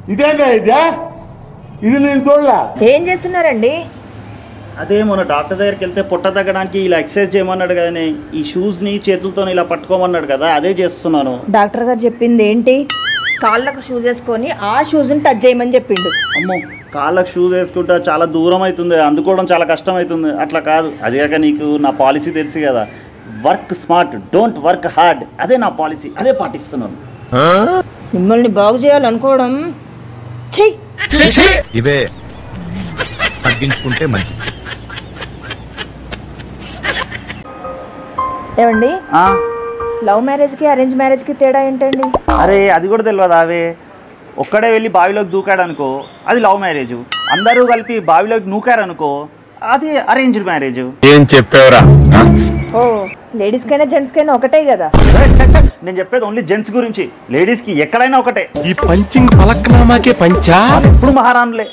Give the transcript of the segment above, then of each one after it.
ఇదేందా ఇదే ఇది నేను చూడలే ఏం చేస్తున్నారండి అదే మొన్న డాక్టర్ దగ్గరికి వెళ్తే పొట్ట తగ్గడానికి ఇలా ఎక్సర్సైజ్ చేయమన్నాడు కానీ ఈ షూస్ని చేతులతో ఇలా పట్టుకోమన్నాడు కదా అదే చేస్తున్నాను డాక్టర్ గారు చెప్పింది ఏంటి కాళ్ళకు షూస్ వేసుకొని ఆ షూస్ని టచ్ చేయమని చెప్పిండు అమ్మో కాళ్ళకు షూస్ వేసుకుంటా చాలా దూరం అవుతుంది అందుకోవడం చాలా కష్టం అవుతుంది అట్లా కాదు అదే కాక నీకు నా పాలసీ తెలుసు కదా work smart don't work hard అదే నా పాలసీ అదే పాటిస్తున్నాను మిమ్మల్ని బాగు చేయాలనుకోవడం చెయ్యి ఇవే తగ్గించుకుంటే మంచిది ఏమండి ఆ, లవ్ మ్యారేజ్కి అరేంజ్ మ్యారేజ్కి తేడా ఏంటండి అరే అది కూడా తెలియదు అవే ఒక్కడే వెళ్ళి బావిలోకి దూకాడనుకో అది లవ్ మ్యారేజ్ అందరూ కలిపి బావిలోకి నూకారనుకో అది అరేంజ్డ్ మ్యారేజ్ ఏం చెప్పావురా ఓ లేడీస్కైనా జెంట్స్కైనా ఒకటే కదా నేను చెప్పేది ఓన్లీ జెంట్స్ గురించి లేడీస్కి ఎక్కడైనా ఒకటే ఈ పంచింగ్ పలక్నామాకే పంచా వాళ్ళు ఎప్పుడు మహారాణులే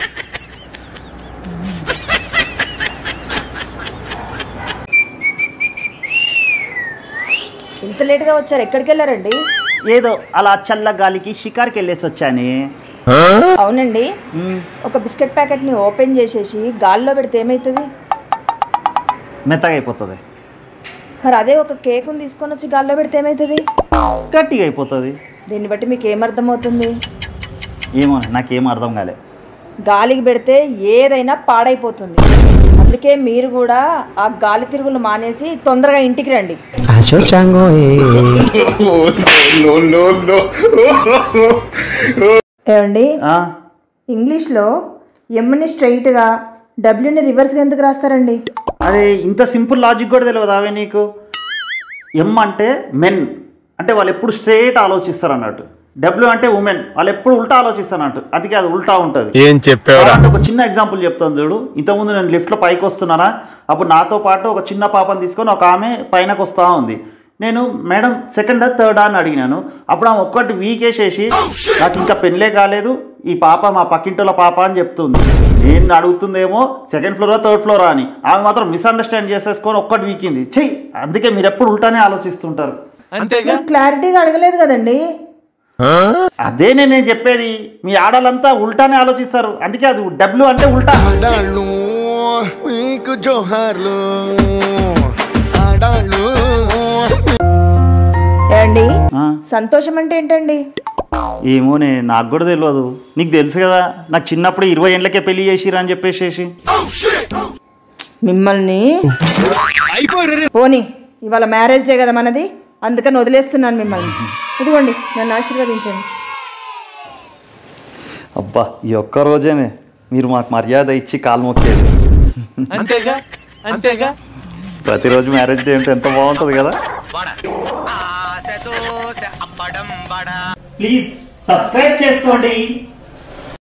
ఇంత లేట్గా వచ్చారు ఎక్కడికి వెళ్ళారండి ఏదో అలా చల్ల గాలికి షికార్కి వెళ్ళేసి వచ్చాని అవునండి ఒక బిస్కెట్ ప్యాకెట్ని ఓపెన్ చేసేసి గాల్లో పెడితే ఏమవుతుంది మెత్తగా అయిపోతుంది మరి అదే ఒక కేకుని తీసుకొని వచ్చి గాల్లో పెడితే ఏమవుతుంది గట్టిగా అయిపోతుంది దీన్ని బట్టి మీకు ఏమర్థమవుతుంది ఏమో నాకేం అర్థం కాలే గాలికి పెడితే ఏదైనా పాడైపోతుంది అందుకే మీరు కూడా ఆ గాలి తిరుగులు మానేసి తొందరగా ఇంటికి రండి ఏమండి ఆ, ఇంగ్లీష్లో ఎమ్ని స్ట్రైట్గా డబ్ల్యూని రివర్స్గా ఎందుకు రాస్తారండి అరే ఇంత సింపుల్ లాజిక్ కూడా తెలియదు అవే నీకు ఎం అంటే మెన్ అంటే వాళ్ళు ఎప్పుడు స్ట్రేట్ ఆలోచిస్తారు అన్నట్టు డబ్ల్యూ అంటే ఉమెన్ వాళ్ళు ఎప్పుడు ఉల్టా ఆలోచిస్తారు అన్నట్టు అది కాదు ఉల్టా ఉంటుంది ఏం చెప్పావురా అంటే ఒక చిన్న ఎగ్జాంపుల్ చెప్తాను చూడు ఇంతకుముందు నేను లిఫ్ట్లో పైకి వస్తున్నానా అప్పుడు నాతో పాటు ఒక చిన్న పాపని తీసుకొని ఒక ఆమె పైనకు వస్తూ ఉంది నేను మేడం సెకండ్ థర్డా అని అడిగినాను అప్పుడు ఆమె ఒక్కటి వీకేసేసి నాకు ఇంకా పెళ్ళే కాలేదు ఈ పాప మా పక్కింటిలో పాప అని చెప్తుంది నేను అడుగుతుందేమో సెకండ్ ఫ్లోరా థర్డ్ ఫ్లోరా అని ఆమె మాత్రం మిస్అండర్స్టాండ్ చేసేసుకొని ఒక్కటి వీకింది చెయ్యి అందుకే మీరు ఎప్పుడు ఉల్టానే ఆలోచిస్తుంటారు క్లారిటీగా అడగలేదు కదండి అదే నేను చెప్పేది మీ ఆడలంతా ఉల్టానే ఆలోచిస్తారు అందుకే అది డబ్ల్యూ అంటే ఉల్టా ఆడాళ్ళు మీకు జోహార్లు ఆడాళ్ళు ఏమండి ఆ. సంతోషం అంటే ఏంటండి ఏమోనే నాకు కూడా తెలియదు నీకు తెలుసు కదా నాకు చిన్నప్పుడు ఇరవై ఏళ్ళకే పెళ్లి చేసిరా అని చెప్పేసేసి మిమ్మల్ని పోనీ ఇవాళ మ్యారేజ్ డే కదా మనది అందుకని వదిలేస్తున్నాను మిమ్మల్ని ఇదిగోండి నన్ను ఆశీర్వదించండి అబ్బా ఈ ఒక్క రోజేనే మీరు మాకు మర్యాద ఇచ్చి కాలు మొక్కేది అంతేగా అంతేగా ప్రతిరోజు మ్యారేజ్ డే అంటే ఎంత బాగుంటుంది కదా ప్లీజ్ సబ్స్క్రైబ్ చేసుకోండి